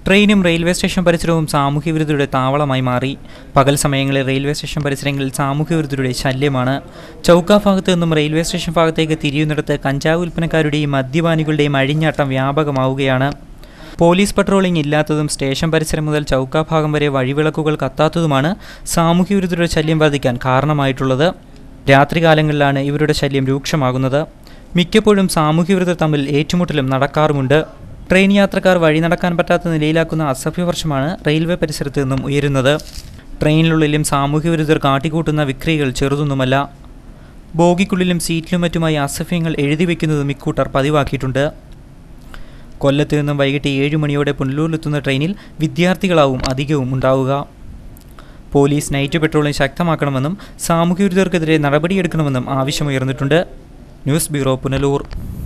ട്രെയിനും railway station പരിസരവും സാമൂഹ്യ വിരുദ്ധരുടെ താവളമായി മാറി പകൽ സമയങ്ങളിൽ റെയിൽവേ സ്റ്റേഷൻ പരിസരങ്ങളിൽ സാമൂഹ്യ വിരുദ്ധരുടെ ശല്യമാണ് ചൗക്ക ഭാഗത്തു നിന്നും റെയിൽവേ സ്റ്റേഷൻ ഭാഗത്തേക്ക് തിരിയുന്നിടത്ത് കഞ്ചാവ് വിൽപ്പനക്കാരുടെയും മദ്യപാനികളുടെയും അഴിഞ്ഞാട്ടം വ്യാപകമാവുകയാണ് പോലീസ് പട്രോളിംഗ് ഇല്ലാത്തതും സ്റ്റേഷൻ പരിസരം മുതൽ ചൗക്ക ഭാഗം വരെ വഴിവിളക്കുകൾ കത്താത്തതുമാണ് സാമൂഹ്യ വിരുദ്ധരുടെ ശല്യം വർദ്ധിക്കാൻ കാരണമായിട്ടുള്ളത് രാത്രികാലങ്ങളിലാണ് ഇവരുടെ ശല്യം രൂക്ഷമാകുന്നത് മിക്കപ്പോഴും സാമൂഹ്യ വിരുദ്ധർ തമ്മിൽ ഏറ്റുമുട്ടലും നടക്കാറുമുണ്ട് ട്രെയിൻ യാത്രക്കാർ വഴി നടക്കാൻ പറ്റാത്ത നിലയിലാക്കുന്ന അസഭ്യവർഷമാണ് റെയിൽവേ പരിസരത്ത് നിന്നും ഉയരുന്നത് ട്രെയിനിനുള്ളിലും സാമൂഹ്യ വിരുദ്ധർ കാട്ടിക്കൂട്ടുന്ന വിക്രികൾ ചെറുതൊന്നുമല്ല ബോഗിക്കുള്ളിലും സീറ്റിലും മറ്റുമായി അസഭ്യങ്ങൾ എഴുതി വയ്ക്കുന്നതും ഇക്കൂട്ടർ പതിവാക്കിയിട്ടുണ്ട് കൊല്ലത്ത് നിന്നും വൈകിട്ട് ഏഴ് മണിയോടെ പുനലൂരിലെത്തുന്ന ട്രെയിനിൽ വിദ്യാർത്ഥികളാവും അധികവും ഉണ്ടാവുക പോലീസ് നൈറ്റ് പെട്രോളിംഗ് ശക്തമാക്കണമെന്നും സാമൂഹ്യ വിരുദ്ധർക്കെതിരെ നടപടിയെടുക്കണമെന്നും ആവശ്യമുയർന്നിട്ടുണ്ട് ന്യൂസ് ബ്യൂറോ പുനലൂർ